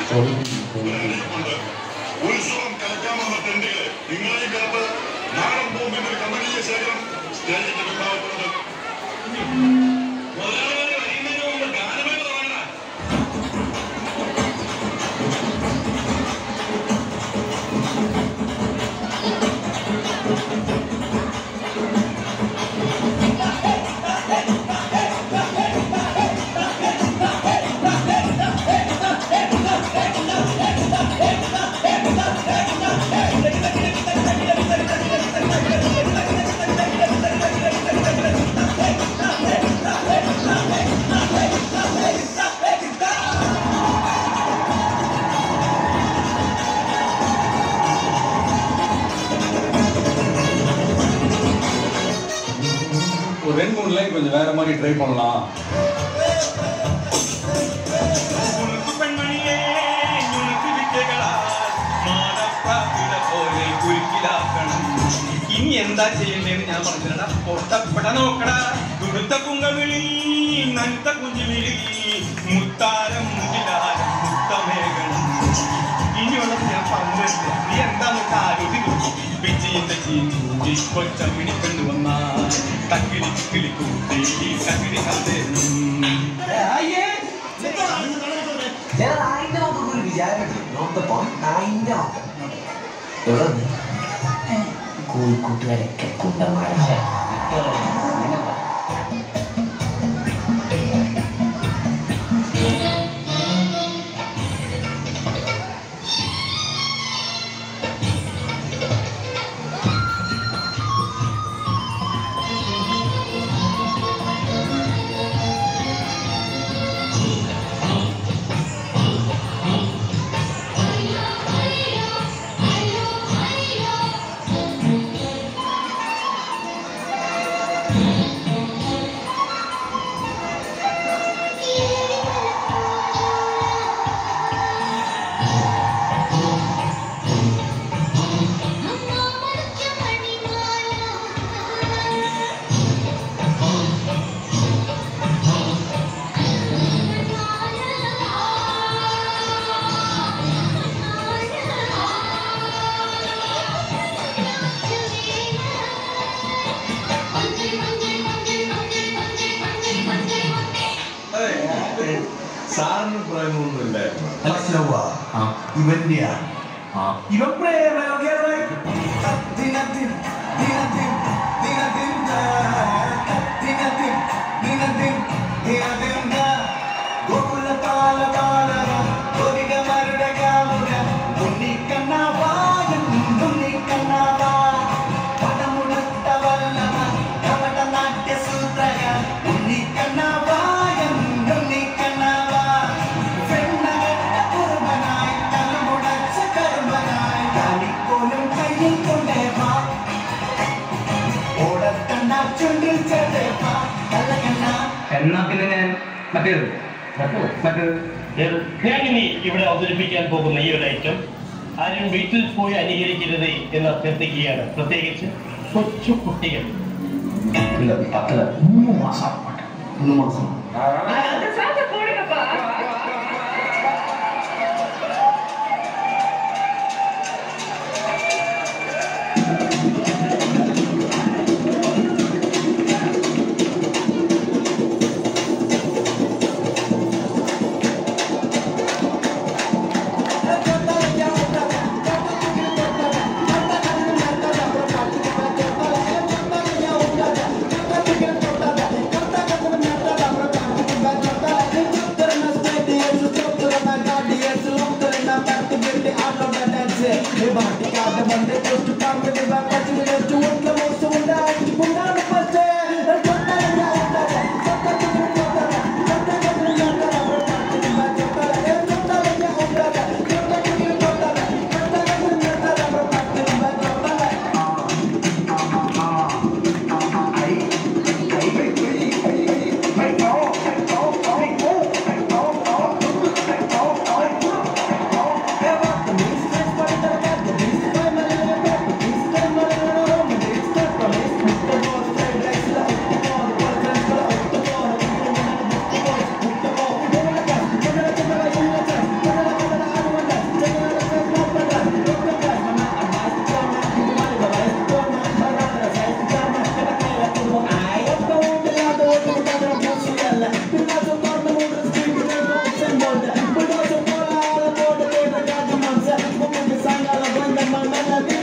ഉണ്ട്. ഉത്സവം കലക്കാമെന്ന തെണ്ടികളെ നിങ്ങളെ കാത്ത് നാടൻ ബോംബിന്റെ ഒരു കമനീയ ശേഖരം സ്റ്റേജിന്റെ വിഭാഗത്തിലുണ്ട് മുതലാളിമാരെ വൈകുന്നേരം മുമ്പ് ഗാനമേള തുടങ്ങണം. ஒரு ரெண்டு மூணு லைன் கொஞ்சம் வேற மாதிரி ட்ரை பண்ணலாம் ഉണക്കു പെൺമണിയേ, ഉണക്കു വിദ്യകളാൽ മാനപ്രാപിട പോലെ കുരുക്കിലാക്കണം. ഇനി എന്താ ചെയ്യേണ്ടതെന്ന് ഞാൻ പറഞ്ഞില്ലടാ പൊട്ടപ്പെട നോക്കടാ തുടുത്ത കുങ്കവിളി നനുത്ത കുഞ്ചുവിളി മുത്താരം മുകിലാരം മുത്തമേകണം ഇനിയുള്ളത് ഞാൻ പറഞ്ഞില്ല നീ എന്താന്ന് ആലോചിക്കും വിജയന്റെ ചീഞ്ചൂടി കൊച്ചമ്മിണി പെണ്ണു വന്നാൽ തക്കിളി കിളി കൂട്ടി തക്കിളി കണ്ടേരും ഞാൻ അതിന്റെ മക്കൾക്ക് ഒരു വിചാരം നോക്കപ്പം അതിന്റെ മക്കൾ എവിടെ നിന്ന് കോഴിക്കോട്ടുകാരൊക്കെ കുണ്ടന്മാരാ സാറിന് പ്രേമൊന്നുമില്ലേ ഇവന്റെ ഇവൻ പ്രേമലോകയായി ദിനദിൻ ദിനദിൻ ദിനദിൻ ദിനദിൻ ദിനദിൻ ദിനദിൻ ഗോകുല പാല പാല ഗോപിക മരുട കാമുക ഉണ്ണിക്കണ്ണാവായൻ ഉണ്ണിക്കണ്ണാവാ പടമുടുത്ത വല്ലഭ കപട നാട്യ സൂത്രക ഉണ്ണിക്കണ്ണാവായൻ ഉണ്ണിക്കണ്ണാവാ പെണ്ണകട്ട കുറുമ്പനായി തലമുടച്ച കറുമ്പനായി കാലിക്കോലും കയ്യിൽ കൊണ്ടേ വാ ഓടത്തണ്ണ ചുണ്ടിൽ ചേർത്തേ വാ കള്ളക്കണ്ണ എന്നാ പിന്നെ ഞാൻ മറ്റേത് മറ്റേത് ഏത്? ഞാനിനി ഇവിടെ അവതരിപ്പിക്കാൻ പോകുന്ന ഈ ഒരു ഐറ്റം ആരും വീട്ടിൽ പോയി അനുകരിക്കരുത് എന്ന് അഭ്യർത്ഥിക്കുകയാണ് പ്രത്യേകിച്ച് കൊച്ചു കുട്ടികൾ ഇല്ല പത്തില്ല മൂന്ന് മാസം മൂന്ന് മാസം Thank you. Thank you.